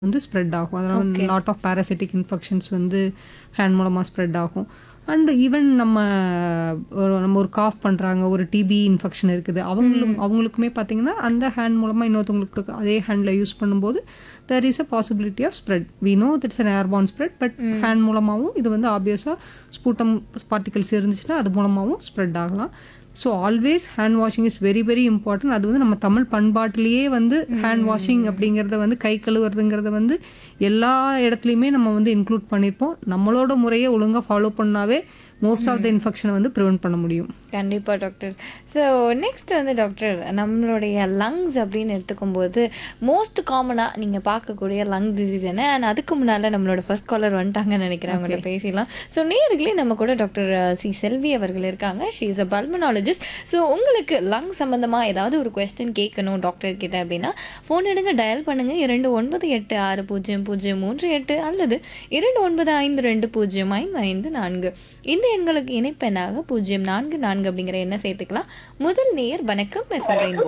வந்து ஸ்ப்ரெட் ஆகும் அதனால் Okay. Lot of parasitic infections வந்து ஹேண்ட் மூலமாக ஸ்ப்ரெட் ஆகும் அண்ட் ஈவன் நம்ம ஒரு நம்ம ஒரு காஃப் பண்ணுறாங்க ஒரு டிபி இன்ஃபெக்ஷன் இருக்குது அவங்களும் அவங்களுக்குமே பார்த்தீங்கன்னா அந்த ஹேண்ட் மூலமாக இன்னொருத்தவங்களுக்கு அதே ஹேண்டில் யூஸ் பண்ணும்போது there is a possibility of spread we know that's an airborne spread but hand மூலமாகவும் இது வந்து ஆப்வியஸாக ஸ்பூட்டம் பார்ட்டிகல்ஸ் இருந்துச்சுன்னா அது மூலமாகவும் ஸ்ப்ரெட் ஆகலாம் so always hand washing is very very important அது வந்து நம்ம தமிழ் பண்பாட்டிலேயே வந்து ஹேண்ட் வாஷிங் அப்படிங்கிறத வந்து கை கழுவுறதுங்கிறத வந்து எல்லா இடத்துலையுமே நம்ம வந்து இன்க்ளூட் பண்ணியிருப்போம் நம்மளோட முறையை ஒழுங்காக ஃபாலோ பண்ணாவே மோஸ்ட் ஆஃப் த இன்ஃபெக்ஷனை வந்து ப்ரிவென்ட் பண்ண முடியும் கண்டிப்பாக டாக்டர் ஸோ நெக்ஸ்ட் வந்து டாக்டர் நம்மளுடைய லங்ஸ் அப்படின்னு எடுத்துக்கும்போது மோஸ்ட் காமனாக நீங்கள் பார்க்கக்கூடிய லங் டிசீஸ் என்ன அண்ட் அதுக்கு முன்னால் நம்மளோட ஃபர்ஸ்ட் காலர் வந்துட்டாங்கன்னு நினைக்கிறேன் அவங்கள்ட்ட பேசிடலாம் ஸோ நேர்களே நம்ம கூட டாக்டர் சி செல்வி அவர்கள் இருக்காங்க she is a pulmonologist so உங்களுக்கு லங் சம்மந்தமாக ஏதாவது ஒரு கொஸ்டின் கேட்கணும் டாக்டர் கிட்ட அப்படின்னா ஃபோன் எடுங்க டயல் பண்ணுங்க இரண்டு ஒன்பது எட்டு ஆறு பூஜ்ஜியம் பூஜ்ஜியம் மூன்று எட்டு அல்லது இரண்டு ஒன்பது ஐந்து ரெண்டு பூஜ்ஜியம் ஐந்து ஐந்து நான்கு இந்த எண்களுக்கு இணைப்பெண்ணாக பூஜ்ஜியம் நான்கு நான்கு அப்படிங்கிற எண்ணை சேர்த்துக்கலாம் முதல் நேயர் வணக்கம் எஃப்எம் ரெயின்போ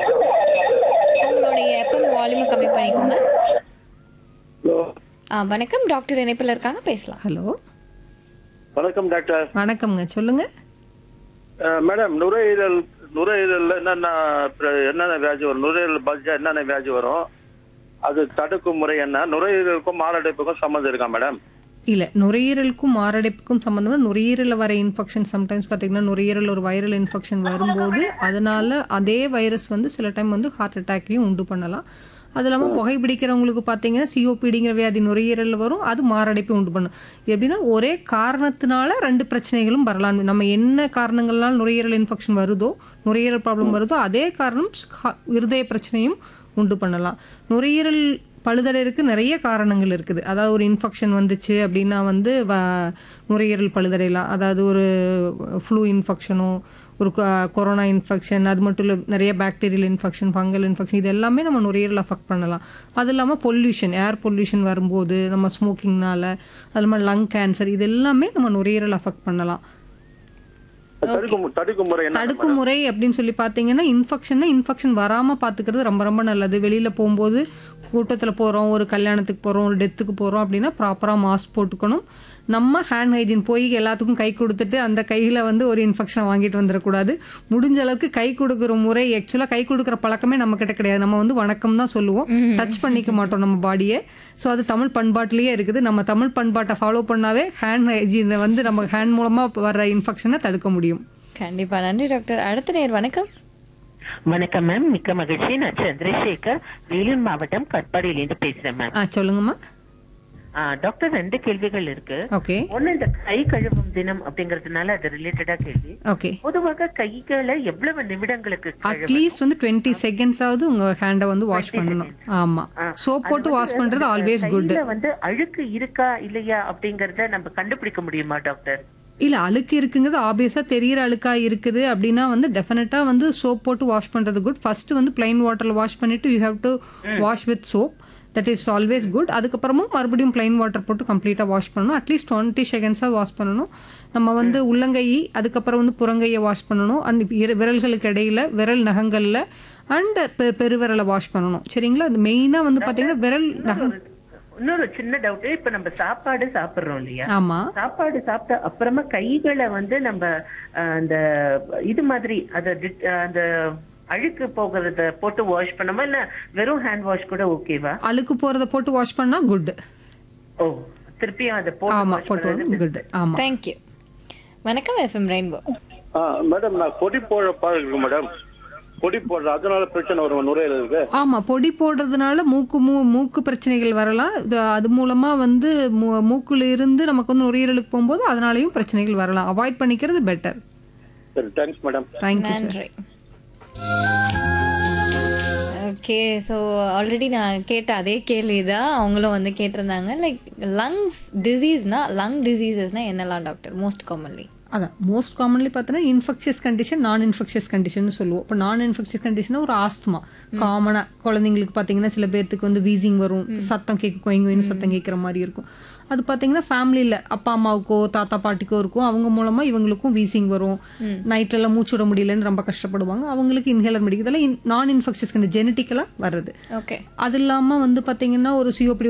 உங்களுடைய எஃப்எம் வால்யூமை கம்மி பண்ணிக்கோங்க ஹலோ ஆ வணக்கம் டாக்டர் இணைப்பில் இருக்காங்க பேசலாம் ஹலோ வணக்கம் டாக்டர் வணக்கம்ங்க சொல்லுங்க அஹ், மேடம் நுரையீரல் நுரையீரல்ல என்னென்ன பிர- என்னென்ன வியாதி வரும் நுரையீரல் பாதிச்சா என்னென்ன வியாதி வரும் அது தடுக்கும் முறை என்ன நுரையீரலுக்கும் மாரடைப்புக்கும் சம்மந்தம் இருக்கா மேடம் இல்லை நுரையீரலுக்கும் மாரடைப்புக்கும் சம்மந்தமாக நுரையீரலில் வர இன்ஃபெக்ஷன் சம்டைம்ஸ் பார்த்தீங்கன்னா நுரையீரல் ஒரு வைரல் இன்ஃபெக்ஷன் வரும்போது அதனால அதே வைரஸ் வந்து சில டைம் வந்து ஹார்ட் அட்டாக்கையும் உண்டு பண்ணலாம் அது இல்லாமல் புகைப்பிடிக்கிறவங்களுக்கு பார்த்தீங்கன்னா சிஓபிடிங்கிற வியாதி நுரையீரலில் வரும் அது மாரடைப்பை உண்டு பண்ணும் எப்படின்னா ஒரே காரணத்தினால ரெண்டு பிரச்சனைகளும் வரலாம் நம்ம என்ன காரணங்கள்னால நுரையீரல் இன்ஃபெக்ஷன் வருதோ நுரையீரல் ப்ராப்ளம் வருதோ அதே காரணம் ஹா- இருதய பிரச்சனையும் உண்டு பண்ணலாம் நுரையீரல் பழுதடைறதுக்கு நிறைய காரணங்கள் இருக்குது அதாவது ஒரு இன்ஃபெக்ஷன் வந்துச்சு அப்படின்னா வந்து வ- நுரையீரல் பழுதடையலாம் அதாவது ஒரு ஃப்ளூ இன்ஃபெக்ஷனோ ஒரு கொ- கொரோனா இன்ஃபெக்ஷன் அது மட்டும் இல்லை நிறைய பாக்டீரியல் இன்ஃபெக்ஷன் ஃபங்கல் இன்ஃபெக்ஷன் இது எல்லாமே நம்ம நுரையீரல் அஃபெக்ட் பண்ணலாம் அது இல்லாமல் பொல்யூஷன் ஏர் பொல்யூஷன் வரும்போது நம்ம ஸ்மோக்கிங்னால அது இல்லாமல் லங் கேன்சர் இது எல்லாமே நம்ம நுரையீரல் அஃபெக்ட் பண்ணலாம் தடுக்கும் தடுக்கும் முறை என்ன தடுக்கும் முறை அப்படின்னு சொல்லி பார்த்தீங்கன்னா இன்ஃபெக்ஷன்னா இன்ஃபெக்ஷன் வராமல் பார்த்துக்கிறது ரொம்ப ரொம்ப நல்லது வெளியில் போகும்போது கூட்டத்தில் போகிறோம் ஒரு கல்யாணத்துக்கு போகிறோம் ஒரு டெத்துக்கு போகிறோம் அப்படின்னா ப்ராப்பராக மாஸ்க் போட்டுக்கணும் நம்ம ஹேண்ட் ஹைஜீன் போய் எல்லாத்துக்கும் கை கொடுத்துட்டு அந்த கையில் வந்து ஒரு இன்ஃபெக்ஷன் வாங்கிட்டு வந்துடக்கூடாது முடிஞ்ச அளவுக்கு கை கொடுக்குற முறை ஆக்சுவலாக கை கொடுக்குற பழக்கமே நம்ம கிட்ட கிடையாது நம்ம வந்து வணக்கம் தான் சொல்லுவோம் டச் பண்ணிக்க மாட்டோம் நம்ம பாடியை ஸோ அது தமிழ் பண்பாட்டிலேயே இருக்குது நம்ம தமிழ் பண்பாட்டை ஃபாலோ பண்ணாவே ஹேண்ட் ஹைஜீனை வந்து நம்ம ஹேண்ட் மூலமாக வர இன்ஃபெக்ஷனை தடுக்க முடியும் கண்டிப்பாக நன்றி டாக்டர் அடுத்த நேயர் வணக்கம் வணக்கம் மேம் மிக்க மகிழ்ச்சி நான் சந்திரசேகர் வேலூர் மாவட்டம் கட்பாடியிலிருந்து பேசுறேன் மேம் ஆ சொல்லுங்கம்மா ஆ, டாக்டர் ரெண்டு கேள்விகள் இருக்கு ஓகே ஒண்ணு இந்த கை கழுவும் தினம் அப்படிங்கறதுனால அது ரிலேட்டடா கேள்வி ஓகே பொதுவாக கைகளை எவ்வளவு நிமிடங்களுக்கு கழுவ- அட்லீஸ்ட் வந்து டுவெண்ட்டி செகண்ட்ஸாவது உங்க ஹேண்டை வந்து வாஷ் பண்ணணும் ஆமா சோப் போட்டு வாஷ் பண்றது ஆல்வேஸ் குட் கையில வந்து அழுக்கு இருக்கா இல்லையா அப்படிங்கறத நம்ம கண்டுபிடிக்க முடியுமா டாக்டர் இல்ல அழுக்கு இருக்குங்கிறது ஆப்வியஸா தெரியிற அழுக்கா இருக்குது அப்படின்னா வந்து டெஃபினட்டா வந்து சோப் போட்டு வாஷ் பண்றது குட் ஃபர்ஸ்ட் வந்து பிளைன் வாட்டர்ல வாஷ் பண்ணிட்டு you have to wash with soap that is always good அதுக்கப்புறமும் மறுபடியும் பிளைன் வாட்டர் போட்டு கம்ப்ளீட்டாக வாஷ் பண்ணணும் அட்லீஸ்ட் டுவெண்ட்டி செகண்ட்ஸாக வாஷ் பண்ணணும் நம்ம வந்து உள்ளங்கை அதுக்கப்புறம் வந்து புறங்கையை வாஷ் பண்ணணும் அண்ட் விரல்களுக்கு இடையில விரல் நகங்கள்ல அண்ட் பெருவிரலை வாஷ் பண்ணணும் சரிங்களா அது மெயினாக வந்து பார்த்தீங்கன்னா விரல் நகம் இன்னொரு சின்ன டவுட் இப்ப நம்ம சாப்பாடு சாப்பிடுறோம் இல்லையா ஆமா சாப்பாடு சாப்பிட்ட அப்புறமா கைகளை வந்து நம்ம அஹ், அந்த இது மாதிரி அத டிட்- அஹ், அந்த அழுக்கு போகிறத போட்டு வாஷ் பண்ணோமா இல்ல வெறும் ஹேண்ட் வாஷ் கூட ஓகேவா அழுக்கு போறத போட்டு வாஷ் பண்ணா குட் ஓ திருப்பியும் அதை ஆமா போட்டு போட்டு குட் ஆமா தேங்க்யூ வணக்கம் எஃப்எம் ரெயின்போ ஆ, மேடம் நான் பொடி போட பாருக்கு மேடம் பொடி போடுற அதனால பிரச்சனை வரும் நுரையீரலுக்கு ஆமா பொடி போடுறதுனால மூக்கு மூ மூக்கு பிரச்சனைகள் வரலாம் இது அது மூலமா வந்து மூ- மூக்குல இருந்து நமக்கு வந்து நுரையீரலுக்கு போகும்போது அதனாலயும் பிரச்சனைகள் வரலாம் அவாய்ட் பண்ணிக்கிறது பெட்டர் சரி தேங்க்ஸ் மேடம் தேங்க்யூ சார் நன்றி ஓகே ஸோ ஆல்ரெடி நான் கேட்ட அதே கேள்வி தான் அவங்களும் வந்து கேட்டிருந்தாங்க லைக் லங்ஸ் டிசீஸ்னா லங் டிசீசஸ்னா என்னலாம் டாக்டர் மோஸ்ட் காமன்லி அதான் மோஸ்ட் காமன்லி பார்த்தோன்னா infectious condition non infectious condition சொல்லுவோம் இப்போ நான் இன்ஃபெக்ஷியஸ் கண்டிஷன் ஒரு ஆஸ்துமா காமனாக குழந்தைங்களுக்கு பார்த்தீங்கன்னா சில பேர்த்துக்கு வந்து வீசிங் வரும் சத்தம் கேட்க கொயங்குன்னு சத்தம் கேட்குற மாதிரி இருக்கும் அது பார்த்தீங்கன்னா ஃபேமிலியில் அப்பா அம்மாவுக்கோ தாத்தா பாட்டிக்கோ இருக்கும் அவங்க மூலமா இவங்களுக்கும் வீசிங் வரும் நைட்லலாம் மூச்சு விட முடியலன்னு ரொம்ப கஷ்டப்படுவாங்க அவங்களுக்கு இன்ஹேலர் மெடிக்கிறதுல நான் இன்ஃபெக்ஷஸ் ஜெனட்டிக்கலாக வருது ஓகே அது இல்லாமல் வந்து பார்த்தீங்கன்னா ஒரு சிஓபி